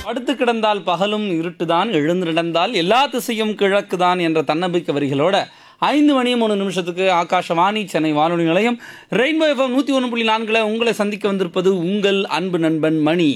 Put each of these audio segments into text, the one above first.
படுத்து கிடந்தால் பகலும் இருட்டுதான் எழுந்து நடந்தால் எல்லா திசையும் கிழக்குதான் என்ற தன்னம்பிக்கை வரிகளோட ஐந்து மணி மூணு நிமிஷத்துக்கு ஆகாஷவாணி சென்னை வானொலி நிலையம் ரெயின்போ எஃப்எம் நூற்றி ஒன்று புள்ளி நான்கில் உங்களை சந்திக்க வந்திருப்பது உங்கள் அன்பு நண்பன் மணி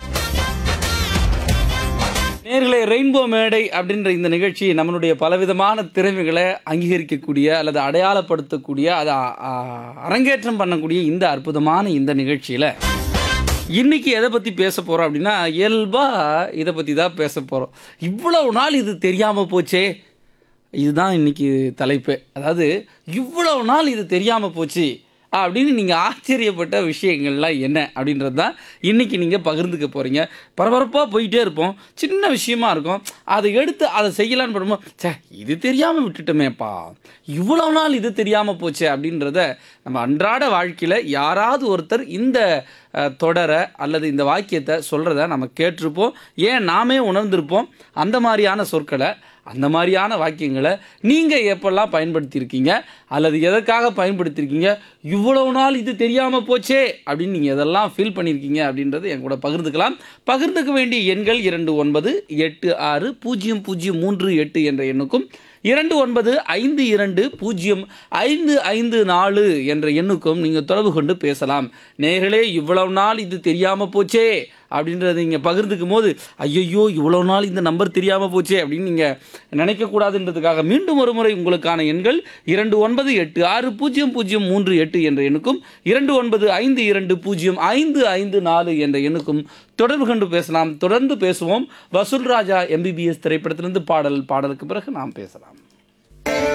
நேர்களே ரெயின்போ மேடை அப்படின்ற இந்த நிகழ்ச்சி நம்மளுடைய பலவிதமான திறமைகளை அங்கீகரிக்கக்கூடிய அல்லது அடையாளப்படுத்தக்கூடிய அதை அ- அ- அரங்கேற்றம் பண்ணக்கூடிய இந்த அற்புதமான இந்த நிகழ்ச்சியில் இன்னைக்கு எதை பற்றி பேச போகிறோம் அப்படின்னா இயல்பாக இதை பற்றி தான் பேச போகிறோம் இவ்வளவு நாள் இது தெரியாமல் போச்சே இதுதான் இன்னைக்கு தலைப்பு அதாவது இவ்வளவு நாள் இது தெரியாமல் போச்சு அப்படின்னு நீங்கள் ஆச்சரியப்பட்ட விஷயங்கள்லாம் என்ன அப்படின்றது தான் இன்றைக்கி நீங்கள் பகிர்ந்துக்க போகிறீங்க பரபரப்பாக போயிட்டே இருப்போம் சின்ன விஷயமா இருக்கும் அதை எடுத்து அதை செய்யலான்னு பண்ணும்போது ச்சே இது தெரியாமல் விட்டுட்டோமேப்பா இவ்வளோ நாள் இது தெரியாமல் போச்சே அப்படின்றத நம்ம அன்றாட வாழ்க்கையில் யாராவது ஒருத்தர் இந்த அஹ், தொடரை அல்லது இந்த வாக்கியத்தை சொல்கிறத நம்ம கேட்டிருப்போம் ஏன் நாமே உணர்ந்திருப்போம் அந்த மாதிரியான சொற்களை அந்த மாதிரியான வாக்கியங்களை நீங்கள் எப்பெல்லாம் பயன்படுத்தியிருக்கீங்க அல்லது எதற்காக பயன்படுத்தியிருக்கீங்க இவ்வளவு நாள் இது தெரியாமல் போச்சே அப்படின்னு நீங்கள் எதெல்லாம் ஃபீல் பண்ணியிருக்கீங்க அப்படின்றது என் கூட பகிர்ந்துக்கலாம் பகிர்ந்துக்க வேண்டிய எண்கள் இரண்டு ஒன்பது எட்டு ஆறு பூஜ்ஜியம் பூஜ்ஜியம் மூன்று எட்டு என்ற எண்ணுக்கும் இரண்டு ஒன்பது ஐந்து இரண்டு பூஜ்ஜியம் ஐந்து ஐந்து நாலு என்ற எண்ணுக்கும் நீங்கள் தொடர்பு கொண்டு பேசலாம் நேர்களே இவ்வளவு நாள் இது தெரியாமல் போச்சே அப்படின்றத நீங்கள் பகிர்ந்துக்கும் போது ஐயையோ இவ்வளோ நாள் இந்த நம்பர் தெரியாமல் போச்சே அப்படின்னு நீங்கள் நினைக்கக்கூடாதுன்றதுக்காக மீண்டும் ஒரு முறை உங்களுக்கான எண்கள் இரண்டு ஒன்பது எட்டு ஆறு பூஜ்ஜியம் பூஜ்ஜியம் மூன்று எட்டு என்ற எண்ணுக்கும் இரண்டு ஒன்பது ஐந்து இரண்டு பூஜ்ஜியம் ஐந்து ஐந்து நாலு என்ற எண்ணுக்கும் தொடர்பு கொண்டு பேசலாம் தொடர்ந்து பேசுவோம் வசூல் ராஜா எம்பிபிஎஸ் திரைப்படத்திலிருந்து பாடல் பாடலுக்கு பிறகு நாம் பேசலாம்